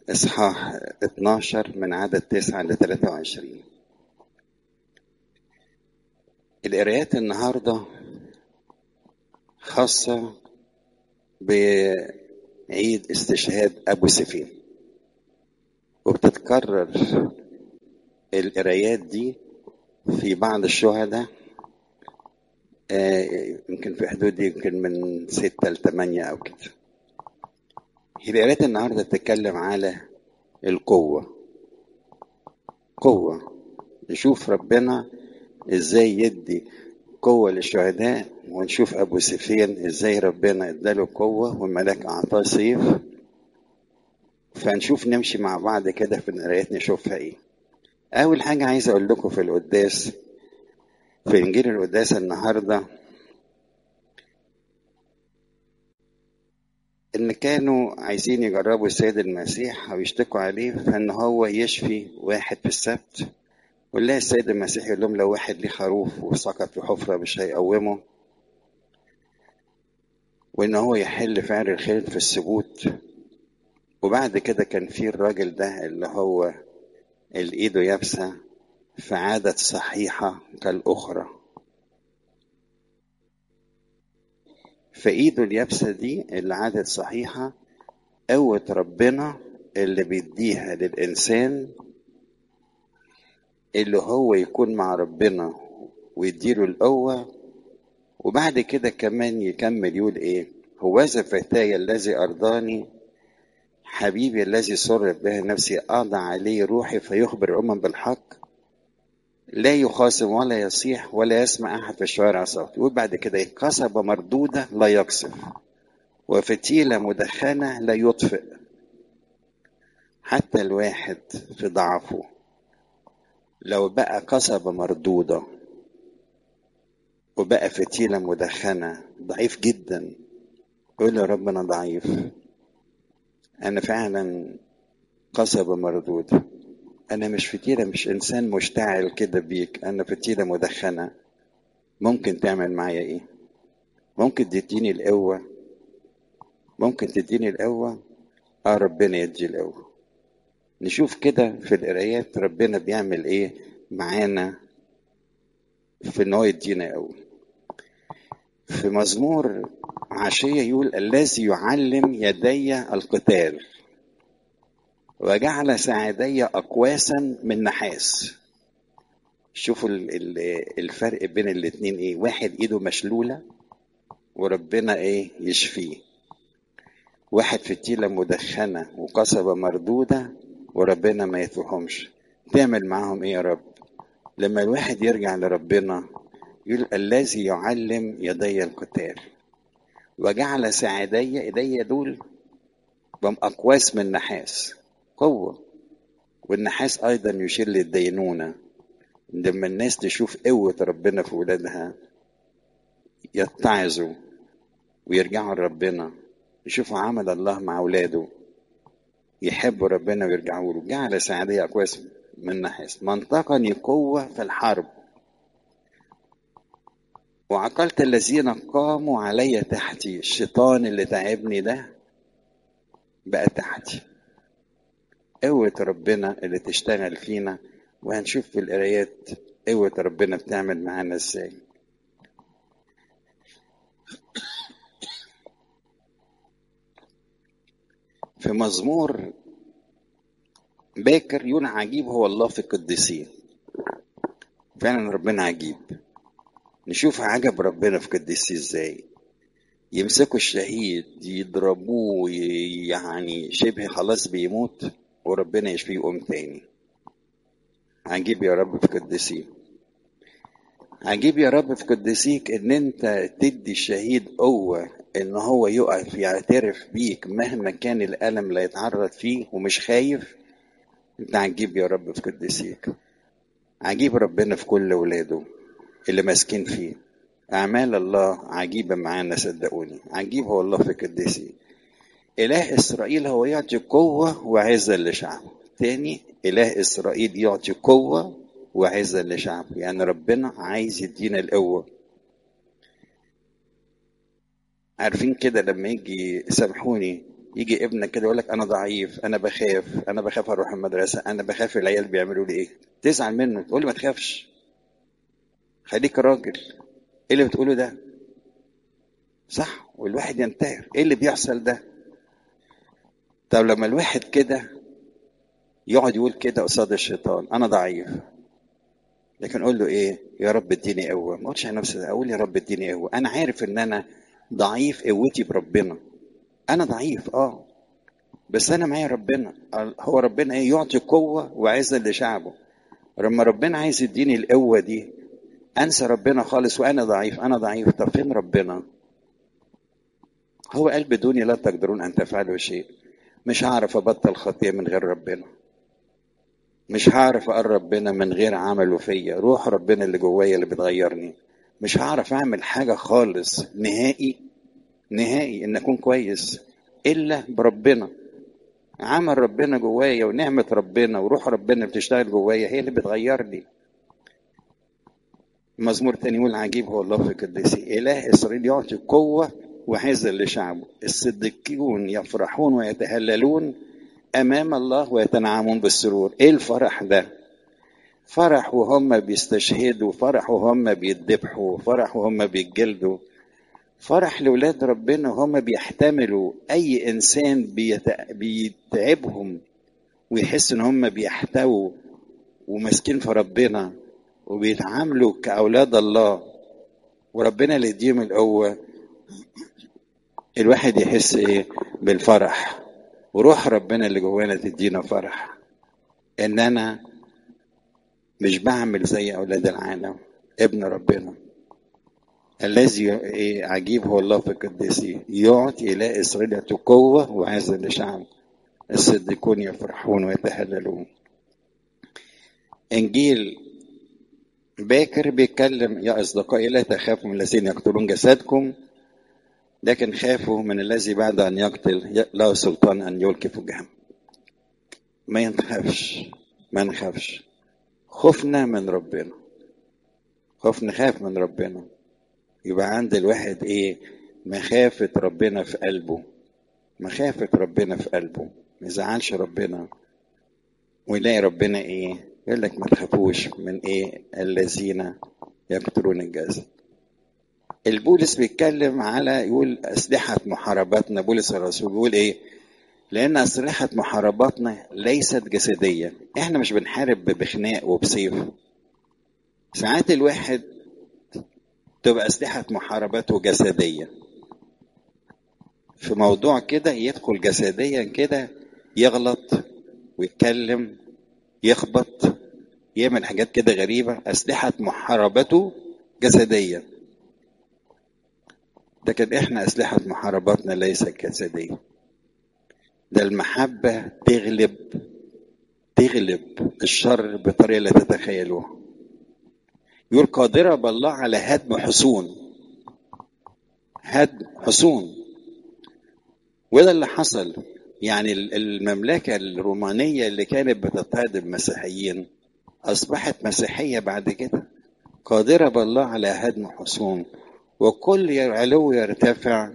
إصحاح 12 من عدد 9 ل 23 القرايات النهاردة خاصة بعيد استشهاد أبو سفين وبتتكرر القرايات دي في بعض الشهداء آه، يمكن في حدود يمكن من ستة لثمانية أو كده القرايات النهاردة بتتكلم على القوة قوة نشوف ربنا ازاي يدي قوة للشهداء ونشوف أبو سفيان ازاي ربنا اداله قوة والملاك أعطاه سيف فنشوف نمشي مع بعض كده في القرايات نشوفها ايه أول حاجة عايز أقول لكم في القداس في إنجيل القداس النهاردة إن كانوا عايزين يجربوا السيد المسيح أو يشتكوا عليه فإن هو يشفي واحد في السبت ونلاقي السيد المسيح يقول لهم لو واحد ليه خروف وسقط في حفرة مش هيقومه وإن هو يحل فعل الخير في السبوت وبعد كده كان في الراجل ده اللي هو اللي إيده يابسة فعادت صحيحة كالأخرى فإيده اليابسة دي اللي عادت صحيحة قوة ربنا اللي بيديها للإنسان اللي هو يكون مع ربنا ويديله القوة وبعد كده كمان يكمل يقول إيه هوذا فتاي الذي أرضاني حبيبي الذي سرت به نفسي أضع عليه روحي فيخبر الأمم بالحق لا يخاصم ولا يصيح ولا يسمع أحد في الشوارع صوت يقول بعد كده قصبة مردودة لا يقصف وفتيلة مدخنة لا يطفئ حتى الواحد في ضعفه لو بقى قصبة مردودة وبقى فتيلة مدخنة ضعيف جدا يقول يا رب أنا ضعيف أنا فعلا قصبة مردودة أنا مش فتيلة مش إنسان مشتعل كده بيك أنا فتيلة مدخنة ممكن تعمل معايا إيه؟ ممكن تديني القوة ممكن تديني القوة آه ربنا يدي القوة نشوف كده في القرايات ربنا بيعمل إيه معانا في إن هو يدينا قوة في مزمور عشية يقول الذي يعلم يدي القتال وجعل ساعدي أقواسا من نحاس شوفوا الفرق بين الاتنين ايه واحد ايده مشلولة وربنا ايه يشفيه واحد فتيلة مدخنة وقصبة مردودة وربنا ما يثوهمش تعمل معاهم ايه يا رب لما الواحد يرجع لربنا يقول الذي يعلم يدي القتال وجعل ساعدي ايديا دول بم أقواس من نحاس قوة والنحاس أيضا يشير للدينونة لما الناس تشوف قوة ربنا في ولادها يتعظوا ويرجعوا لربنا يشوفوا عمل الله مع أولاده يحبوا ربنا ويرجعوا له جعل سعادية أقواس من نحاس منطقني قوة في الحرب وعقلت الذين قاموا علي تحتي الشيطان اللي تعبني ده بقى تحتي قوة ربنا اللي تشتغل فينا وهنشوف في القرايات قوة ربنا بتعمل معانا ازاي في مزمور باكر يقول عجيب هو الله في القديسين فعلا ربنا عجيب نشوف عجب ربنا في قديسيه ازاي يمسكوا الشهيد يضربوه يعني شبه خلاص بيموت وربنا يشفيه يقوم تاني عجيب يا رب في قدسيك عجيب يا رب في قدسيك ان انت تدي الشهيد قوة ان هو يقف يعترف بيك مهما كان الألم اللي يتعرض فيه ومش خايف انت عجيب يا رب في قدسيك عجيب ربنا في كل ولاده اللي ماسكين فيه أعمال الله عجيبة معانا صدقوني عجيب هو الله في قدسي إله إسرائيل هو يعطي قوة وعزة لشعبه تاني إله إسرائيل يعطي قوة وعزة لشعبه يعني ربنا عايز يدينا القوة عارفين كده لما يجي سامحوني يجي ابنك كده يقول لك انا ضعيف انا بخاف انا بخاف اروح المدرسه انا بخاف العيال بيعملوا لي ايه تزعل منه تقول له ما تخافش خليك راجل ايه اللي بتقوله ده صح والواحد ينتهر ايه اللي بيحصل ده طب لما الواحد كده يقعد يقول كده قصاد الشيطان انا ضعيف لكن اقول له ايه يا رب اديني قوه ما اقولش على نفسي اقول يا رب اديني قوه انا عارف ان انا ضعيف قوتي بربنا انا ضعيف اه بس انا معايا ربنا هو ربنا ايه يعطي قوه وعزه لشعبه لما ربنا عايز يديني القوه دي انسى ربنا خالص وانا ضعيف انا ضعيف طب فين ربنا هو قال بدوني لا تقدرون ان تفعلوا شيء مش هعرف ابطل خطيه من غير ربنا مش هعرف اقرب ربنا من غير عمله فيا روح ربنا اللي جوايا اللي بتغيرني مش هعرف اعمل حاجه خالص نهائي نهائي ان اكون كويس الا بربنا عمل ربنا جوايا ونعمه ربنا وروح ربنا بتشتغل جوايا هي اللي بتغيرني مزمور تاني يقول عجيب هو الله في قدسي اله اسرائيل يعطي قوه وعزة لشعبه الصديقون يفرحون ويتهللون امام الله ويتنعمون بالسرور ايه الفرح ده فرح وهم بيستشهدوا فرح وهم بيتذبحوا فرح وهم بيتجلدوا فرح لولاد ربنا وهم بيحتملوا اي انسان بيت... بيتعبهم ويحس ان هم بيحتووا وماسكين في ربنا وبيتعاملوا كاولاد الله وربنا اللي يديهم القوه الواحد يحس ايه بالفرح وروح ربنا اللي جوانا تدينا فرح ان انا مش بعمل زي اولاد العالم ابن ربنا الذي إيه عجيب هو الله في قدسه يعطي الى اسرائيل قوه وعزه لشعب الصديقون يفرحون ويتهللون انجيل باكر بيتكلم يا اصدقائي لا تخافوا من الذين يقتلون جسدكم لكن خافوا من الذي بعد أن يقتل له سلطان أن يلقي في جهنم ما ينخافش ما نخافش خوفنا من ربنا خوف نخاف من ربنا يبقى عند الواحد ايه مخافة ربنا في قلبه مخافة ربنا في قلبه ما يزعلش ربنا ويلاقي ربنا ايه يقول لك ما تخافوش من ايه الذين يقتلون الجسد البولس بيتكلم على يقول أسلحة محارباتنا بولس الرسول بيقول إيه؟ لأن أسلحة محارباتنا ليست جسدية، إحنا مش بنحارب بخناق وبسيف. ساعات الواحد تبقى أسلحة محارباته جسدية. في موضوع كده يدخل جسديا كده يغلط ويتكلم يخبط يعمل حاجات كده غريبة أسلحة محاربته جسدية لكن احنا اسلحه محارباتنا ليست جسديه ده المحبه تغلب تغلب الشر بطريقه لا تتخيلوها يقول قادره بالله على هدم حصون هدم حصون وده اللي حصل يعني المملكه الرومانيه اللي كانت بتضطهد المسيحيين اصبحت مسيحيه بعد كده قادره بالله على هدم حصون وكل علو يرتفع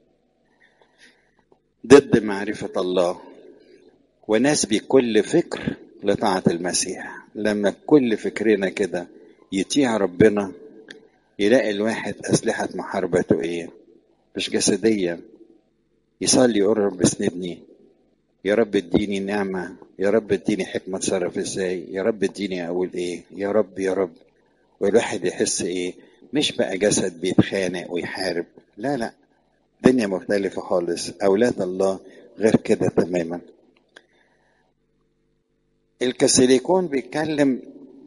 ضد معرفة الله ونسبي كل فكر لطاعة المسيح لما كل فكرنا كده يطيع ربنا يلاقي الواحد أسلحة محاربته إيه مش جسدية يصلي يقول رب اسندني يا رب اديني نعمة يا رب اديني حكمة اتصرف ازاي يا رب اديني اقول ايه يا رب يا رب والواحد يحس ايه مش بقى جسد بيتخانق ويحارب لا لا دنيا مختلفة خالص أولاد الله غير كده تماما الكاثوليكون بيتكلم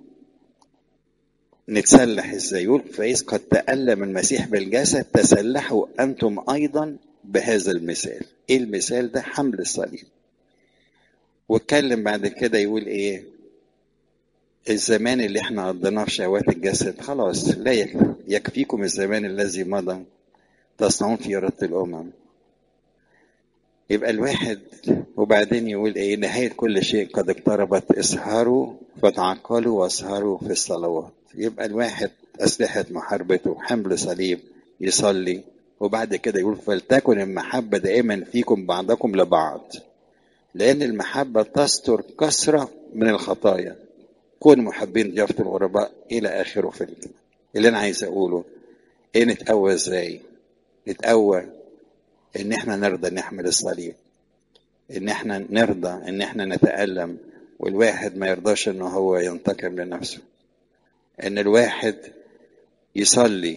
نتسلح ازاي يقول فإذ قد تألم المسيح بالجسد تسلحوا أنتم أيضا بهذا المثال ايه المثال ده حمل الصليب واتكلم بعد كده يقول ايه الزمان اللي احنا قضيناه في شهوات الجسد خلاص لا يكفي يكفيكم الزمان الذي مضى تصنعون في إرادة الأمم يبقى الواحد وبعدين يقول ايه نهاية كل شيء قد اقتربت اسهروا فتعقلوا واسهروا في الصلوات يبقى الواحد أسلحة محاربته حمل صليب يصلي وبعد كده يقول فلتكن المحبة دائما فيكم بعضكم لبعض لأن المحبة تستر كثرة من الخطايا كونوا محبين ضيافة الغرباء إلى آخره في اللي أنا عايز أقوله إيه نتقوى إزاي؟ نتقوى إن إحنا نرضى نحمل الصليب إن إحنا نرضى إن إحنا نتألم والواحد ما يرضاش إن هو ينتقم لنفسه إن الواحد يصلي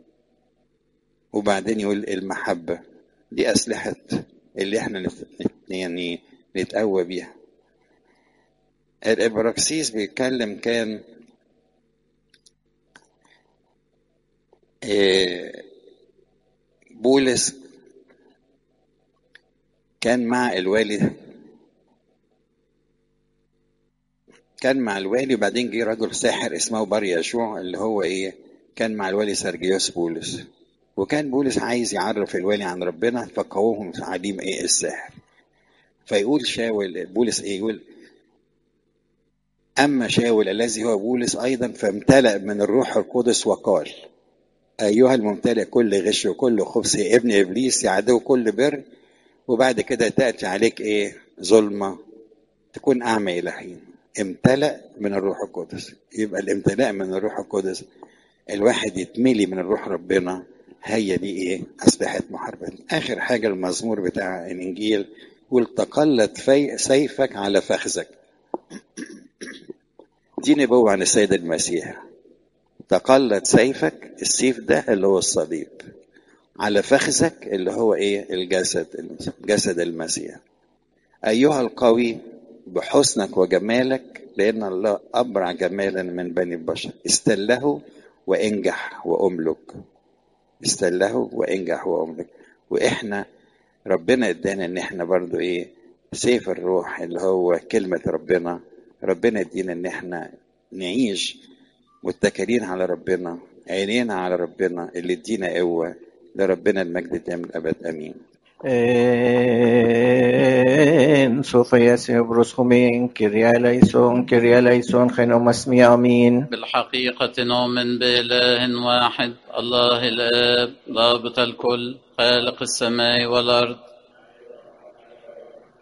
وبعدين يقول المحبة دي أسلحة اللي إحنا يعني نتقوى بيها الإبراكسيس بيتكلم كان بولس كان مع الوالي كان مع الوالي وبعدين جه رجل ساحر اسمه بار يشوع اللي هو ايه كان مع الوالي سرجيوس بولس وكان بولس عايز يعرف الوالي عن ربنا فقوهم عليم ايه الساحر فيقول شاول بولس ايه يقول أما شاول الذي هو بولس أيضا فامتلأ من الروح القدس وقال أيها الممتلئ كل غش وكل خبث يا ابن إبليس يا عدو كل بر وبعد كده تأتي عليك إيه ظلمة تكون أعمى إلى حين امتلأ من الروح القدس يبقى الامتلاء من الروح القدس الواحد يتملي من الروح ربنا هي دي ايه أسلحة محاربة آخر حاجة المزمور بتاع الإنجيل يقول تقلت في سيفك على فخذك دي نبوة عن السيد المسيح تقلد سيفك السيف ده اللي هو الصليب على فخذك اللي هو ايه الجسد جسد المسيح ايها القوي بحسنك وجمالك لان الله ابرع جمالا من بني البشر استله وانجح واملك استله وانجح واملك واحنا ربنا ادانا ان احنا برضو ايه سيف الروح اللي هو كلمة ربنا ربنا يدينا ان احنا نعيش متكلين على ربنا عينينا على ربنا اللي يدينا قوة لربنا المجد دائم الابد امين En Sofia Sebruskomin, Kyria Leison, Kyria Leison, Genomasmi Amin. بالحقيقة نؤمن بإله واحد الله الآب ضابط الكل خالق السماء والأرض